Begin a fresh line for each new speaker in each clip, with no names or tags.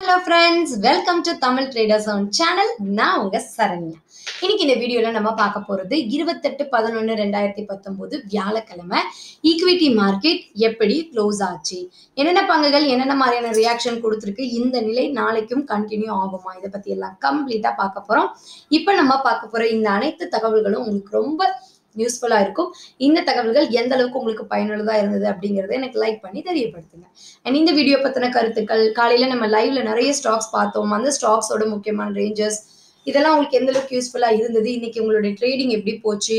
hello friends welcome to Tamil traders on channel நான் உங்க சரண்யா இன்னைக்கு இந்த வீடியோல நம்ம பார்க்க போறது இருபத்தெட்டு பதினொன்று ரெண்டாயிரத்தி பத்தொன்பது வியாழக்கிழமை ஈக்விட்டி மார்க்கெட் எப்படி க்ளோஸ் ஆச்சு என்னென்ன பங்குகள் என்னென்ன மாதிரியான ரியாக்ஷன் கொடுத்துருக்கு இந்த நிலை நாளைக்கும் கண்டினியூ ஆகுமா இதை பத்தி எல்லாம் கம்ப்ளீட்டா பார்க்க போறோம் இப்போ நம்ம பார்க்க போற இந்த அனைத்து தகவல்களும் உங்களுக்கு ரொம்ப யூஸ்ஃபுல்லா இருக்கும் இந்த தகவல்கள் எந்த அளவுக்கு உங்களுக்கு பயனுள்ளதா இருந்தது அப்படிங்கறத எனக்கு லைக் பண்ணி தெரியப்படுத்துங்க அண்ட் இந்த வீடியோ பத்தின கருத்துக்கள் காலையில நம்ம லைவ்ல நிறைய ஸ்டாக்ஸ் பார்த்தோம் அந்த ஸ்டாக்ஸோட முக்கியமான ரேஞ்சஸ் இதெல்லாம் உங்களுக்கு எந்த அளவுக்கு யூஸ்ஃபுல்லா இருந்தது இன்னைக்கு உங்களுடைய ட்ரேடிங் எப்படி போச்சு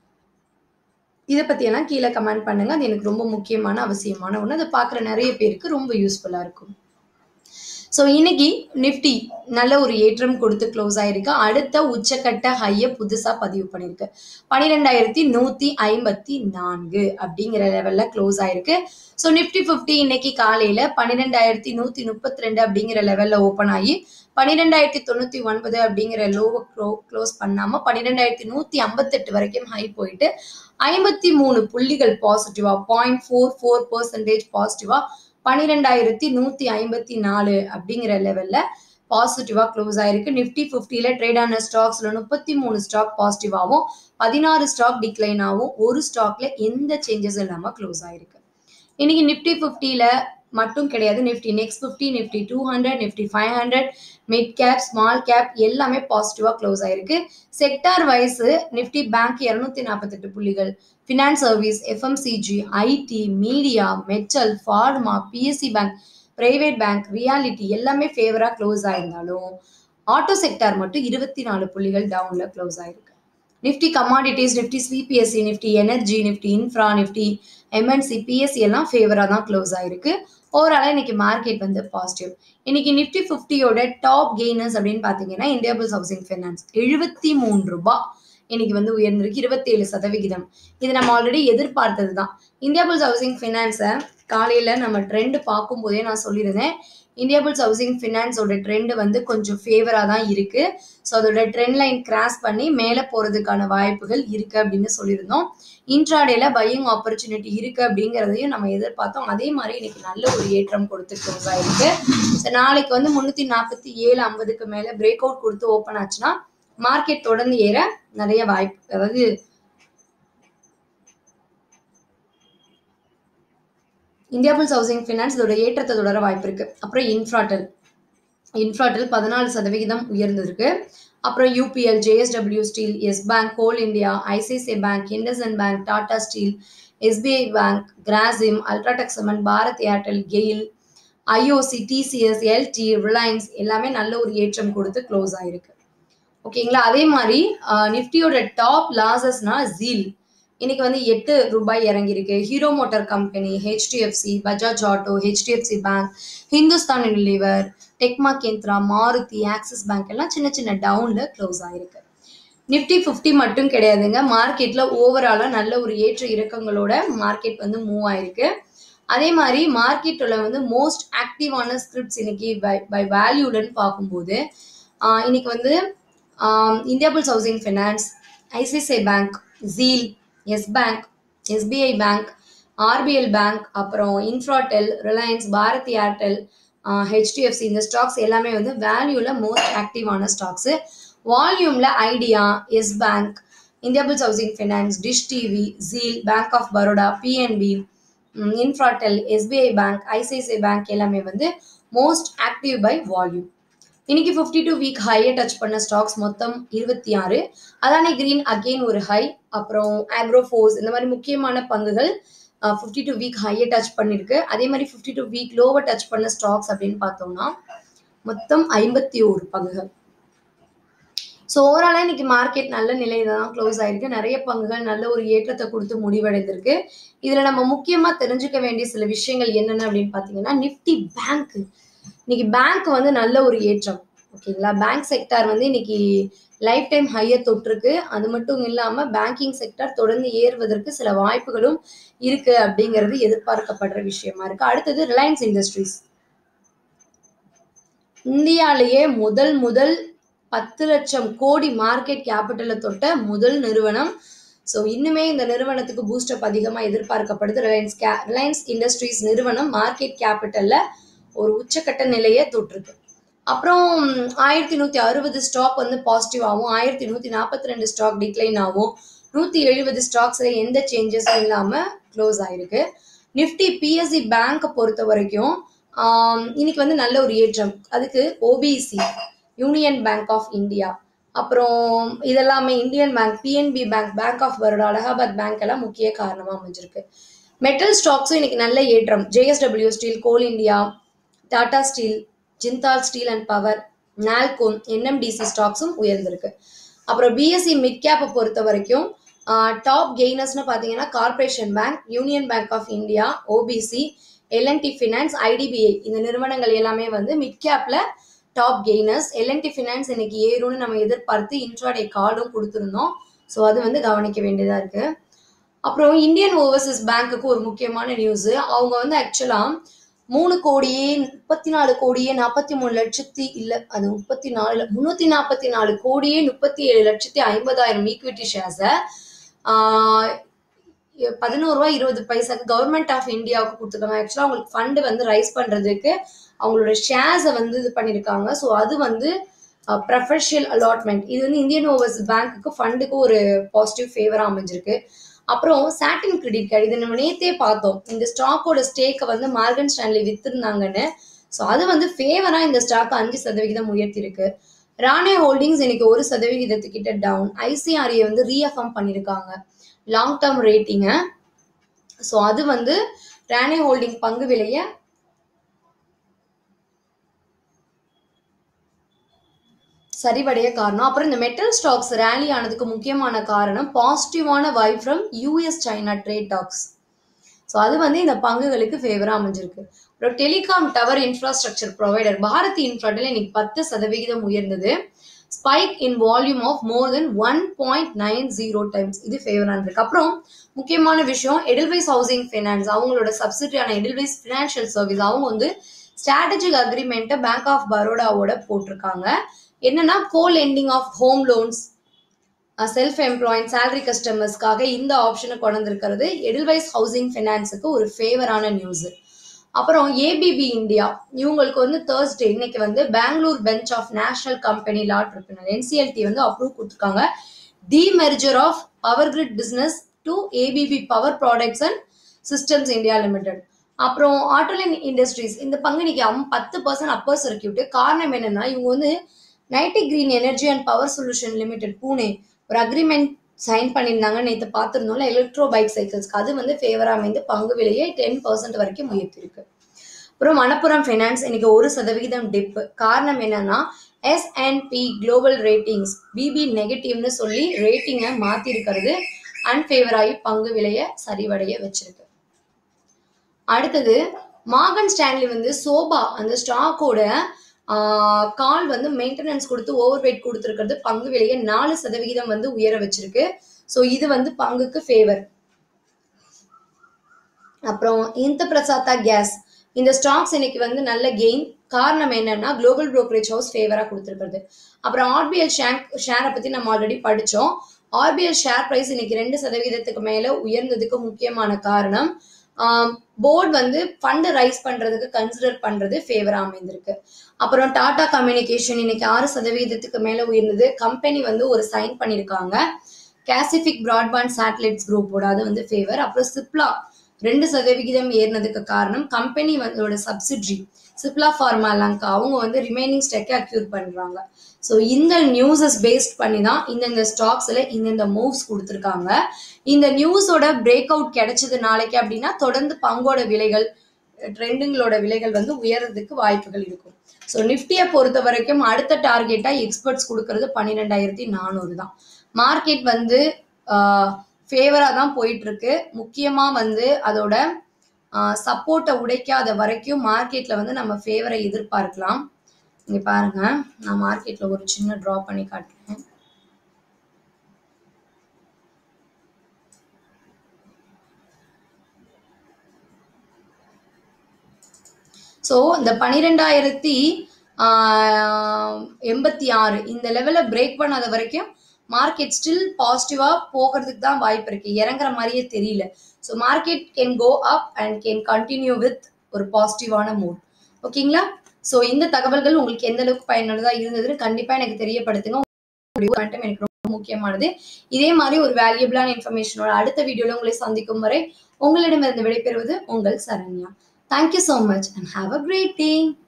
இதை பத்தி எல்லாம் கீழே கமெண்ட் பண்ணுங்க அது எனக்கு ரொம்ப முக்கியமான அவசியமான ஒன்று அதை பார்க்குற நிறைய பேருக்கு ரொம்ப யூஸ்ஃபுல்லா இருக்கும் ஸோ இன்னைக்கு நிஃப்டி நல்ல ஒரு ஏற்றம் கொடுத்து க்ளோஸ் ஆயிருக்கு அடுத்த உச்சக்கட்ட ஹையை புதுசாக பதிவு பண்ணியிருக்கு பன்னிரெண்டாயிரத்தி நூற்றி ஐம்பத்தி நான்கு அப்படிங்கிற லெவலில் க்ளோஸ் ஆயிருக்கு ஸோ நிஃப்டி ஃபிஃப்டி இன்னைக்கு காலையில் பன்னிரெண்டாயிரத்தி நூற்றி முப்பத்தி ரெண்டு அப்படிங்கிற லெவலில் ஓப்பன் ஆகி பன்னிரெண்டாயிரத்தி தொண்ணூற்றி ஒன்பது அப்படிங்கிற லோவை க்ளோ க்ளோஸ் பண்ணாமல் பன்னிரெண்டாயிரத்தி நூற்றி ஐம்பத்தெட்டு வரைக்கும் ஹை போயிட்டு ஐம்பத்தி மூணு புள்ளிகள் பாசிட்டிவா பாயிண்ட் ஃபோர் ஃபோர் பர்சன்டேஜ் பாசிட்டிவா பன்னிரெண்டாயிரத்தி நூற்றி ஐம்பத்தி நாலு அப்படிங்கிற லெவலில் பாசிட்டிவாக க்ளோஸ் ஆயிருக்கு நிஃப்டி ஃபிஃப்டியில் ட்ரேட் ஆன ஸ்டாக்ஸில் முப்பத்தி மூணு ஸ்டாக் பாசிட்டிவாகவும் பதினாறு ஸ்டாக் டிக்ளைன் ஆகும் ஒரு ஸ்டாக்ல எந்த சேஞ்சஸ் இல்லாமல் க்ளோஸ் ஆயிருக்கு இன்னைக்கு நிஃப்டி ஃபிஃப்டியில் மட்டும் கிடையாது nifty next fifty nifty two hundred nifty five hundred mid cap small cap எல்லாமே பாசிட்டிவாக க்ளோஸ் ஆயிருக்கு செக்டார் வைஸ் நிஃப்டி பேங்க் இரநூத்தி நாற்பத்தெட்டு புள்ளிகள் finance service FMCG IT media metal pharma PSE bank private bank realty எல்லாமே ஃபேவராக க்ளோஸ் ஆயிருந்தாலும் ஆட்டோ செக்டார் மட்டும் இருபத்தி நாலு புள்ளிகள் டவுனில் க்ளோஸ் ஆயிருக்கு nifty commodities nifty CPSE nifty energy nifty infra nifty MNC PSE எல்லாம் ஃபேவராக தான் க்ளோஸ் ஆயிருக்கு ஓவராலாக இன்னைக்கு மார்க்கெட் வந்து பாசிட்டிவ் இன்னைக்கு நிஃப்டி ஃபிஃப்டியோட டாப் கெய்னர்ஸ் அப்படின்னு பார்த்தீங்கன்னா இந்தியாபிள்ஸ் ஹவுசிங் ஃபைனான்ஸ் எழுபத்தி மூணு ரூபாய் இன்னைக்கு வந்து உயர்ந்திருக்கு இருபத்தேழு சதவிகிதம் இது நம்ம ஆல்ரெடி எதிர்பார்த்தது தான் இந்தியாபிள்ஸ் ஹவுசிங் ஃபைனான்ஸை காலையில் நம்ம ட்ரெண்ட் பார்க்கும்போதே நான் சொல்லியிருந்தேன் இந்தியாபிள்ஸ் ஹவுசிங் ஃபினான்ஸோட ட்ரெண்ட் வந்து கொஞ்சம் ஃபேவராக தான் இருக்குது ஸோ அதோட ட்ரெண்ட் லைன் கிராஸ் பண்ணி மேலே போகிறதுக்கான வாய்ப்புகள் இருக்குது அப்படின்னு சொல்லியிருந்தோம் இன்ட்ராடேல பையிங் ஆப்பர்ச்சுனிட்டி இருக்குது அப்படிங்கிறதையும் நம்ம எதிர்பார்த்தோம் அதே மாதிரி இன்னைக்கு நல்ல ஒரு ஏற்றம் கொடுத்து க்ளோஸ் ஆயிருக்கு ஸோ நாளைக்கு வந்து முந்நூற்றி நாற்பத்தி ஏழு ஐம்பதுக்கு மேலே பிரேக் அவுட் கொடுத்து ஓப்பன் ஆச்சுன்னா மார்க்கெட் தொடர்ந்து ஏற நிறைய வாய்ப்பு அதாவது இந்தியாபிள்ஸ் ஹவுசிங் ஃபினான்ஸ் இதோட ஏற்றத்தை தொடர வாய்ப்பு இருக்கு அப்புறம் இன்ஃப்ராட்டல் இன்ஃப்ராட்டல் பதினாலு சதவிகிதம் உயர்ந்திருக்கு அப்புறம் UPL JSW steel Yes bank coal India ICICI bank IndusInd bank Tata steel SBI bank Grasim UltraTech cement Bharat Airtel GAIL IOC TCS LT Reliance எல்லாமே நல்ல ஒரு ஏற்றம் கொடுத்து க்ளோஸ் ஆயிருக்கு ஓகேங்களா அதே மாதிரி நிஃப்டியோட டாப் லாசஸ்னா ஜீல் இன்னைக்கு வந்து எட்டு ரூபாய் இறங்கியிருக்கு Hero motor company HDFC Bajaj auto HDFC bank Hindustan Unilever டெக்மா கேந்திரா மாருதி ஆக்சிஸ் பேங்க் எல்லாம் சின்ன சின்ன டவுன்ல க்ளோஸ் ஆயிருக்கு நிஃப்டி ஃபிஃப்டி மட்டும் கிடையாதுங்க மார்க்கெட்ல ஓவராலா நல்ல ஒரு ஏற்ற இறக்கங்களோட மார்க்கெட் வந்து மூவ் ஆயிருக்கு அதே மாதிரி மார்க்கெட்டில் வந்து மோஸ்ட் ஆக்டிவான ஸ்கிரிப்ட்ஸ் இன்னைக்கு பை பை வேல்யூடன் பார்க்கும்போது இன்னைக்கு வந்து Indiabulls housing finance ICICI bank ZEEL Yes bank SBI bank RBL bank அப்புறம் Infratel Reliance Bharti Airtel HDFC இந்த ஸ்டாக்ஸ் எல்லாமே வந்து வேல்யூவில் மோஸ்ட் ஆக்டிவான ஸ்டாக்ஸு வால்யூமில் Idea Yes bank Indiabulls housing finance Dish TV ZEEL bank of Baroda PNB Infratel SBI bank ICICI bank எல்லாமே வந்து most active by volume இன்னைக்கு ஃபிஃப்டி டூ வீக் ஹையை டச் பண்ண ஸ்டாக்ஸ் மொத்தம் இருபத்தி ஆறு அதானே கிரீன் அகெயின் ஒரு ஹை அப்புறம் ஆக்ரோஃபோர்ஸ் இந்த மாதிரி முக்கியமான பங்குகள் ஃபிஃப்டி டூ வீக் ஹையை டச் பண்ணியிருக்கு அதே மாதிரி ஃபிஃப்டி டூ வீக் லோவை டச் பண்ண ஸ்டாக்ஸ் அப்படின்னு பார்த்தோம்னா மொத்தம் ஐம்பத்தி ஒரு பங்குகள் ஸோ ஓவராலாக இன்னைக்கு மார்க்கெட் நல்ல நிலையில தான் க்ளோஸ் ஆயிருக்கு நிறைய பங்குகள் நல்ல ஒரு ஏற்றத்தை கொடுத்து முடிவடைந்திருக்கு இதில் நம்ம முக்கியமாக தெரிஞ்சுக்க வேண்டிய சில விஷயங்கள் என்னென்ன அப்படின்னு பார்த்தீங்கன்னா நிஃப்டி பேங்க் இன்னைக்கு பேங்க் வந்து நல்ல ஒரு ஏற்றம் ஓகேங்களா பேங்க் செக்டார் வந்து இன்னைக்கு லைஃப் டைம் ஹையை தொட்டிருக்கு அது மட்டும் இல்லாமல் பேங்கிங் செக்டார் தொடர்ந்து ஏறுவதற்கு சில வாய்ப்புகளும் இருக்கு அப்படிங்கிறது எதிர்பார்க்கப்படுற விஷயமா இருக்கு அடுத்தது ரிலையன்ஸ் இண்டஸ்ட்ரீஸ் இந்தியாலேயே முதல் முதல் பத்து லட்சம் கோடி மார்க்கெட் கேபிட்டலை தொட்ட முதல் நிறுவனம் ஸோ இன்னுமே இந்த நிறுவனத்துக்கு பூஸ்டப் அதிகமாக எதிர்பார்க்கப்படுது ரிலையன்ஸ் கே ரிலையன்ஸ் இண்டஸ்ட்ரீஸ் நிறுவனம் மார்க்கெட் கேபிட்டலில் ஒரு உச்சக்கட்ட நிலையை தொட்டிருக்கு அப்புறம் ஆயிரத்தி நூற்றி அறுபது ஸ்டாக் வந்து பாசிட்டிவ் ஆகும் ஆயிரத்தி நூற்றி நாற்பத்தி ரெண்டு ஸ்டாக் டிக்ளைன் ஆகும் நூற்றி எழுபது ஸ்டாக்ஸில் எந்த சேஞ்சஸும் இல்லாமல் க்ளோஸ் ஆயிருக்கு நிஃப்டி பிஎஸ்சி பேங்க்கை பொறுத்த வரைக்கும் ஆம், இன்னைக்கு வந்து நல்ல ஒரு ஏற்றம் அதுக்கு OBC Union bank of India அப்புறம் இதெல்லாமே Indian bank PNB bank bank of Baroda Allahabad bank எல்லாம் முக்கிய காரணமாக அமைஞ்சிருக்கு மெட்டல் ஸ்டாக்ஸும் இன்னைக்கு நல்ல ஏற்றம் JSW steel coal India Tata steel Jindal steel and power நால்கோன் என்எம்டிசி ஸ்டாக்ஸும் உயர்ந்திருக்கு அப்புறம் பிஎஸ்சி மிட் கேப்பை பொறுத்த வரைக்கும் டாப் கெய்னர்ஸ்னு பார்த்தீங்கன்னா corporation bank Union bank of India OBC L and T finance IDBI இந்த நிறுவனங்கள் எல்லாமே வந்து மிட் கேப்ல டாப் கெய்னர்ஸ் எல்என்டி ஃபினான்ஸ் இன்னைக்கு ஏறும்னு நம்ம எதிர்பார்த்து இன்ட்ராடே கார்டும் கொடுத்துருந்தோம் ஸோ அது வந்து கவனிக்க வேண்டியதா இருக்கு அப்புறம் இந்தியன் ஓவர்சீஸ் பேங்க்குக்கு ஒரு முக்கியமான நியூஸ் அவங்க வந்து ஆக்சுவலா மூணு கோடியே முப்பத்தி நாலு கோடியே நாற்பத்தி மூணு லட்சத்தி இல்ல அது முப்பத்தி நாலு முன்னூத்தி நாற்பத்தி நாலு கோடியே முப்பத்தி ஏழு லட்சத்தி ஐம்பதாயிரம் ஈக்விட்டி ஷேர்ஸை பதினோரு ரூபாய் இருபது பைசாக்கு கவர்மெண்ட் ஆஃப் இந்தியாவுக்கு கொடுத்துருக்காங்க ஆக்சுவலாக அவங்களுக்கு ஃபண்டு வந்து ரைஸ் பண்ணுறதுக்கு அவங்களோட ஷேர்ஸை வந்து இது பண்ணியிருக்காங்க ஸோ அது வந்து ப்ரொஃபஷனல் அலாட்மெண்ட் இது வந்து இந்தியன் ஓவர்ஸ் பேங்க்குக்கு ஃபண்டுக்கு ஒரு பாசிட்டிவ் ஃபேவராக அமைஞ்சிருக்கு அப்புறம் சாட்டின் கிரெடிட் கார்டு இது நம்ம நேத்தே பார்த்தோம் இந்த ஸ்டாக்கோட ஸ்டேக்கை வந்து மார்கன் ஸ்டான்லி வித்திருந்தாங்கன்னு ஸோ அது வந்து ஃபேவராக இந்த ஸ்டாக் அஞ்சு சதவிகிதம் உயர்த்திருக்கு ராணே ஹோல்டிங்ஸ் இன்னைக்கு ஒரு சதவிகிதத்துக்கிட்ட டவுன் ஐசிஆர்ஏ வந்து ரீஅஃபர்ம் பண்ணியிருக்காங்க லாங் டேர்ம் ரேட்டிங்கை ஸோ அது வந்து ராணே ஹோல்டிங் பங்கு விலையை சரிவடைய காரணம் அப்புறம் இந்த மெட்டல் ஸ்டாக்ஸ் ரேலி ஆனதுக்கு முக்கியமான காரணம் பாசிட்டிவான vibe from US China trade talks so அது வந்து இந்த பங்குகளுக்கு ஃபேவராக அமைஞ்சிருக்கு அப்புறம் telecom tower infrastructure provider Bharti Infratel இன்னைக்கு பத்து சதவிகிதம் உயர்ந்தது spike in volume of more than one point nine zero times இது ஃபேவராக இருக்கு அப்புறம் முக்கியமான விஷயம் எடில்வைஸ் ஹவுசிங் ஃபைனான்ஸ் அவங்களோட சப்சிடியான எடில்வைஸ் ஃபினான்ஷியல் சர்வீஸ் அவங்க வந்து ஸ்ட்ராட்டஜிக் அக்ரிமெண்ட்டை பேங்க் ஆஃப் பரோடாவோட போட்டிருக்காங்க என்னன்னா co lending of home loans self employed salary கஸ்டமர்ஸ்க்காக இந்த ஆப்ஷனை கொண்டு வந்திருக்கிறது எடில்வைஸ் ஹவுசிங் ஃபைனான்ஸுக்கு ஒரு ஃபேவரான நியூஸ் அப்புறம் ஏபிபி இந்தியா இவங்களுக்கு வந்து தேர்ஸ்டே இன்னைக்கு வந்து Bangalore bench of national company law tribunal NCLT வந்து அப்ரூவ் கொடுத்துருக்காங்க demerger of power grid business to ABB power products and systems India limited அப்புறம் ஆட்டோலைன் இண்டஸ்ட்ரீஸ் இந்த பங்கு இன்னைக்கு அம் பத்து பர்சன்ட் அப்பர் சர்க்கியூட் காரணம் என்னன்னா இவங்க வந்து நைட்டி green energy and power solution limited Pune ஒரு அக்ரிமெண்ட் சைன் பண்ணியிருந்தாங்க நேற்று பார்த்துருந்தோம்ல எலக்ட்ரோ பைக் சைக்கிள்ஸ்க்கு அது வந்து ஃபேவராக அமைந்து பங்கு விலையை டென் பர்சன்ட் வரைக்கும் உயர்த்திருக்கு அப்புறம் மணப்புரம் ஃபைனான்ஸ் இன்னைக்கு ஒரு சதவிகிதம் டிப் காரணம் என்னன்னா எஸ்என்பி குளோபல் ரேட்டிங்ஸ் பிபி நெகட்டிவ்னு சொல்லி ரேட்டிங்கை மாற்றிருக்கிறது அன்ஃபேவர் ஆகி பங்கு விலையை சரிவடைய வச்சிருக்கு அடுத்தது மார்கன் ஸ்டான்லி வந்து சோபா அந்த ஸ்டாக்கோட கால் வந்து மெயின்டெனன்ஸ் கொடுத்து ஓவர் வெயிட் கொடுத்துருக்கிறது பங்கு விலையை நாலு சதவிகிதம் வந்து உயர வச்சிருக்கு ஸோ இது வந்து பங்குக்கு ஃபேவர் அப்புறம் இந்த பிரசாத்தா கேஸ் இந்த ஸ்டாக்ஸ் இன்னைக்கு வந்து நல்ல கெயின் காரணம் என்னன்னா குளோபல் brokerage ஹவுஸ் ஃபேவராக கொடுத்துருக்கிறது அப்புறம் ஆர்பிஎல் ஷேங்க் ஷேரை பற்றி நம்ம ஆல்ரெடி படித்தோம் ஆர்பிஎல் ஷேர் ப்ரைஸ் இன்னைக்கு ரெண்டு சதவீதத்துக்கு மேலே உயர்ந்ததுக்கு முக்கியமான காரணம் போர்டு வந்து ஃபண்டு ரைஸ் பண்றதுக்கு கன்சிடர் பண்றது ஃபேவரா அமைந்திருக்கு அப்புறம் டாடா கம்யூனிகேஷன் இன்னைக்கு ஆறு சதவீதத்துக்கு மேல உயர்ந்தது கம்பெனி வந்து ஒரு சைன் பண்ணியிருக்காங்க கேசிபிக் பிராட்பேண்ட் சேட்டலைட்ஸ் குரூப்போட அது வந்து ஃபேவர் அப்புறம் சிப்லா ரெண்டு சதவிகிதம் ஏறினதுக்கு காரணம் கம்பெனி வந்து சப்சிட்ரி சிப்லா ஃபார்மா லங்கா அவங்க வந்து ரிமைனிங் ஸ்டெக்கை அக்யூர் பண்றாங்க ஸோ இந்த நியூஸஸ் பேஸ்ட் பண்ணி தான் இந்தந்த ஸ்டாக்ஸில் இந்தந்த மூவ்ஸ் கொடுத்துருக்காங்க இந்த நியூஸோட பிரேக் அவுட் கிடைச்சது நாளைக்கு அப்படின்னா தொடர்ந்து பங்கோட விலைகள் ட்ரெண்டுங்களோட விலைகள் வந்து உயர்றதுக்கு வாய்ப்புகள் இருக்கும் ஸோ நிஃப்டியை பொறுத்த வரைக்கும் அடுத்த டார்கெட்டாக எக்ஸ்பர்ட்ஸ் கொடுக்கறது பன்னிரெண்டாயிரத்தி நானூறு தான் மார்க்கெட் வந்து ஃபேவராக தான் போயிட்டு இருக்கு முக்கியமாக வந்து அதோட சப்போர்ட்டை உடைக்காத வரைக்கும் மார்க்கெட்டில் வந்து நம்ம ஃபேவரை எதிர்பார்க்கலாம் இங்கே பாருங்க நான் மார்க்கெட்டில் ஒரு சின்ன ட்ரா பண்ணி காட்டுறேன் ஸோ இந்த பன்னிரெண்டாயிரத்தி எண்பத்தி ஆறு இந்த லெவலில் பிரேக் பண்ணாத வரைக்கும் மார்க்கெட் ஸ்டில் பாசிட்டிவாக போகிறதுக்கு தான் வாய்ப்பு இருக்கு இறங்குற மாதிரியே தெரியல so market can go up and can continue with ஒரு பாசிட்டிவான மூட் ஓகேங்களா ஸோ இந்த தகவல்கள் உங்களுக்கு எந்த அளவுக்கு பயனுள்ளதா இருந்ததுன்னு கண்டிப்பா எனக்கு தெரியப்படுத்துங்க உங்களுடைய comment எனக்கு ரொம்ப முக்கியமானது இதே மாதிரி ஒரு வேல்யூபிளான இன்ஃபர்மேஷனோட அடுத்த வீடியோல உங்களை சந்திக்கும் வரை உங்களிடமிருந்து விடைபெறுவது உங்கள் Saranya thank you so much and have a great day